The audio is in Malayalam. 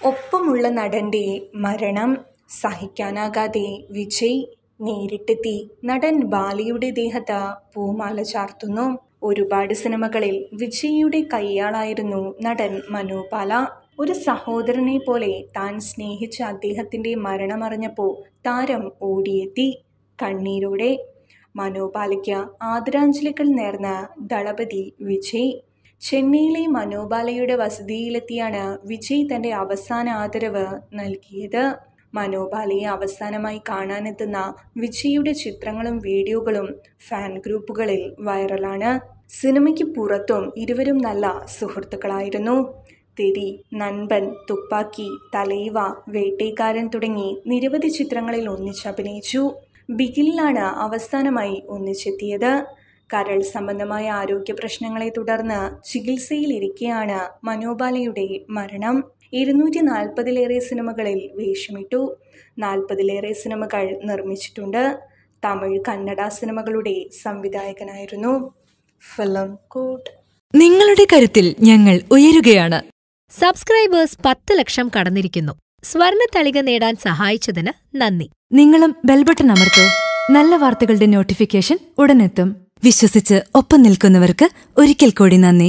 ഒപ്പമുള്ള നടൻ്റെ മരണം സഹിക്കാനാകാതെ വിജയ് നേരിട്ടെത്തി നടൻ ബാലിയുടെ ദേഹത്ത് പൂമാല ചാർത്തുന്നു ഒരുപാട് സിനിമകളിൽ വിജയിയുടെ കയ്യാളായിരുന്നു നടൻ മനോപാല ഒരു സഹോദരനെ പോലെ താൻ സ്നേഹിച്ച അദ്ദേഹത്തിൻ്റെ മരണമറിഞ്ഞപ്പോൾ താരം ഓടിയെത്തി കണ്ണീരോടെ മനോപാലയ്ക്ക് ആദരാഞ്ജലികൾ നേർന്ന ദളപതി വിജയ് ചെന്നൈയിലെ മനോബാലയുടെ വസതിയിലെത്തിയാണ് വിജയ് തൻ്റെ അവസാന ആദരവ് നൽകിയത് മനോബാലയെ അവസാനമായി കാണാനെത്തുന്ന വിജയുടെ ചിത്രങ്ങളും വീഡിയോകളും ഫാൻ ഗ്രൂപ്പുകളിൽ വൈറലാണ് സിനിമയ്ക്ക് പുറത്തും ഇരുവരും നല്ല സുഹൃത്തുക്കളായിരുന്നു തെരി നൻപൻ തുപ്പാക്കി തലൈവ വേട്ടേക്കാരൻ തുടങ്ങി നിരവധി ചിത്രങ്ങളിൽ ഒന്നിച്ചഭിനയിച്ചു ബിഗിലാണ് അവസാനമായി ഒന്നിച്ചെത്തിയത് കരൾ സംബന്ധമായ ആരോഗ്യ പ്രശ്നങ്ങളെ തുടർന്ന് ചികിത്സയിലിരിക്കെയാണ് മനോബാലയുടെ മരണം ഇരുന്നൂറ്റി നാൽപ്പതിലേറെ സിനിമകളിൽ വേഷമിട്ടു നാൽപ്പതിലേറെ സിനിമകൾ നിർമ്മിച്ചിട്ടുണ്ട് തമിഴ് കന്നഡ സിനിമകളുടെ സംവിധായകനായിരുന്നു ഫിലിം കോട്ട് നിങ്ങളുടെ കരുത്തിൽ ഞങ്ങൾ ഉയരുകയാണ് സബ്സ്ക്രൈബേഴ്സ് പത്ത് ലക്ഷം കടന്നിരിക്കുന്നു സ്വർണ തളിക നേടാൻ സഹായിച്ചതിന് നന്ദി നിങ്ങളും ബെൽബട്ടൺ അമർത്തോ നല്ല വാർത്തകളുടെ നോട്ടിഫിക്കേഷൻ ഉടനെത്തും വിശ്വസിച്ച് ഒപ്പം നിൽക്കുന്നവർക്ക് ഒരിക്കൽ കൂടി നന്ദി